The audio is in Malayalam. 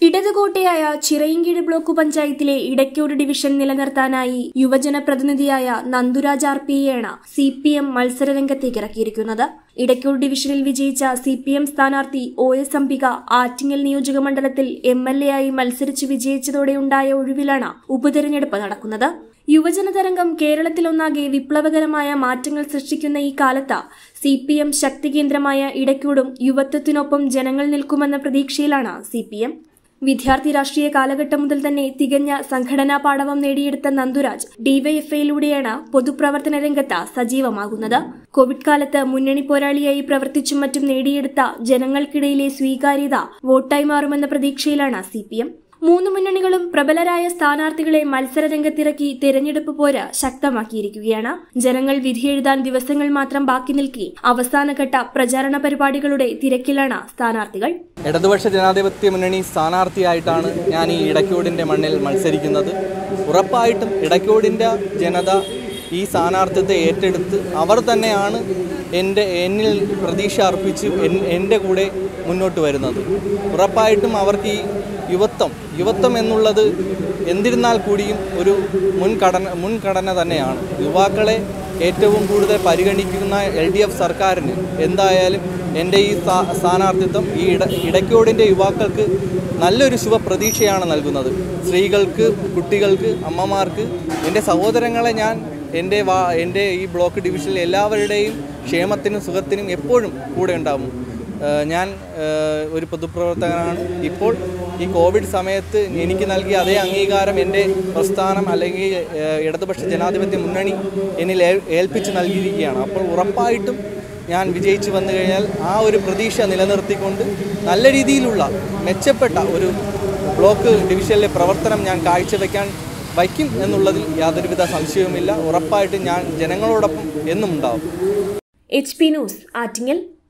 ഇടതുകോട്ടയായ ചിറയിൻകീഴ് ബ്ലോക്ക് പഞ്ചായത്തിലെ ഇടയ്ക്കോട് ഡിവിഷൻ നിലനിർത്താനായി യുവജന പ്രതിനിധിയായ നന്ദുരാജ് ആർ പിയെയാണ് സി പി എം മത്സരരംഗത്തേക്ക് ഇറക്കിയിരിക്കുന്നത് ഇടയ്ക്കോട് ഡിവിഷനിൽ വിജയിച്ച സി പി എം സ്ഥാനാർത്ഥി ഒ എസ് അംബിക ആറ്റിങ്ങൽ നിയോജക മണ്ഡലത്തിൽ എം എൽ എ ആയി മത്സരിച്ച് വിജയിച്ചതോടെയുണ്ടായ ഒഴിവിലാണ് ഉപതെരഞ്ഞെടുപ്പ് നടക്കുന്നത് യുവജന തരംഗം കേരളത്തിലൊന്നാകെ വിപ്ലവകരമായ മാറ്റങ്ങൾ സൃഷ്ടിക്കുന്ന ഈ കാലത്ത് സി പി എം ശക്തി കേന്ദ്രമായ ഇടയ്ക്കോടും യുവത്വത്തിനൊപ്പം ജനങ്ങൾ നിൽക്കുമെന്ന പ്രതീക്ഷയിലാണ് സി പി എം വിദ്യാർത്ഥി രാഷ്ട്രീയ കാലഘട്ടം മുതൽ തന്നെ തികഞ്ഞ സംഘടനാ പാടവം നേടിയെടുത്ത നന്ദുരാജ് ഡിവൈഎഫ്ഐയിലൂടെയാണ് പൊതുപ്രവർത്തന രംഗത്ത് സജീവമാകുന്നത് കോവിഡ് കാലത്ത് മുന്നണി പോരാളിയായി പ്രവർത്തിച്ചും മറ്റും നേടിയെടുത്ത ജനങ്ങൾക്കിടയിലെ സ്വീകാര്യത വോട്ടായി മാറുമെന്ന പ്രതീക്ഷയിലാണ് സി പി എം മൂന്ന് മുന്നണികളും പ്രബലരായ സ്ഥാനാർത്ഥികളെ മത്സരരംഗത്തിറക്കി തെരഞ്ഞെടുപ്പ് പോര് ശക്തമാക്കിയിരിക്കുകയാണ് ജനങ്ങൾ വിധിയെഴുതാൻ ദിവസങ്ങൾ മാത്രം ബാക്കി നിൽക്കെ അവസാനഘട്ട പ്രചാരണ പരിപാടികളുടെ തിരക്കിലാണ് സ്ഥാനാർത്ഥികൾ ഇടതുപക്ഷ ജനാധിപത്യ മുന്നണി സ്ഥാനാർത്ഥിയായിട്ടാണ് ഞാൻ ഈ ഇടയ്ക്കോടിൻ്റെ മണ്ണിൽ മത്സരിക്കുന്നത് ഉറപ്പായിട്ടും ഇടയ്ക്കോടിൻ്റെ ജനത ഈ സ്ഥാനാർത്ഥിത്വത്തെ ഏറ്റെടുത്ത് അവർ തന്നെയാണ് എൻ്റെ എന്നിൽ പ്രതീക്ഷ അർപ്പിച്ച് എൻ- എൻ്റെ കൂടെ മുന്നോട്ട് വരുന്നത് ഉറപ്പായിട്ടും അവർക്ക് ഈ യുവത്വം യുവത്വം എന്നുള്ളത് എന്തിരുന്നാൽ കൂടിയും ഒരു മുൻഘടന മുൻഘടന തന്നെയാണ് യുവാക്കളെ ഏറ്റവും കൂടുതൽ പരിഗണിക്കുന്ന എൽ ഡി എഫ് സർക്കാരിന് എന്തായാലും എൻ്റെ ഈ സ്ഥാ- സ്ഥാനാർത്ഥിത്വം ഈ ഇട ഇടയ്ക്കോടിൻ്റെ യുവാക്കൾക്ക് നല്ലൊരു ശുഭപ്രതീക്ഷയാണ് നൽകുന്നത് സ്ത്രീകൾക്ക് കുട്ടികൾക്ക് അമ്മമാർക്ക് എൻ്റെ സഹോദരങ്ങളെ ഞാൻ എൻ്റെ വാ എൻ്റെ ഈ ബ്ലോക്ക് ഡിവിഷനിലെ എല്ലാവരുടെയും ക്ഷേമത്തിനും സുഖത്തിനും എപ്പോഴും കൂടെ ഉണ്ടാവും ഏഹ് ഞാൻ ഏഹ് ഒരു പൊതുപ്രവർത്തകനാണ് ഇപ്പോൾ ഈ കോവിഡ് സമയത്ത് എനിക്ക് നൽകിയ അതേ അംഗീകാരം എൻ്റെ പ്രസ്ഥാനം അല്ലെങ്കിൽ ഏഹ് ഇടതുപക്ഷ ജനാധിപത്യ മുന്നണി എന്നിൽ ഏൽ- ഏൽപ്പിച്ച് നൽകിയിരിക്കുകയാണ് അപ്പോൾ ഉറപ്പായിട്ടും ഞാൻ വിജയിച്ചു വന്നു കഴിഞ്ഞാൽ ആ ഒരു പ്രതീക്ഷ നിലനിർത്തിക്കൊണ്ട് നല്ല രീതിയിലുള്ള മെച്ചപ്പെട്ട ഒരു ബ്ലോക്ക് ഡിവിഷനിലെ പ്രവർത്തനം ഞാൻ കാഴ്ചവെക്കാൻ വയ്ക്കും എന്നുള്ളതിൽ യാതൊരുവിധ സംശയവുമില്ല ഉറപ്പായിട്ടും ഞാൻ ജനങ്ങളോടൊപ്പം എന്നും ഉണ്ടാവും എച്ച് പി ന്യൂസ് ആറ്റിങ്ങൽ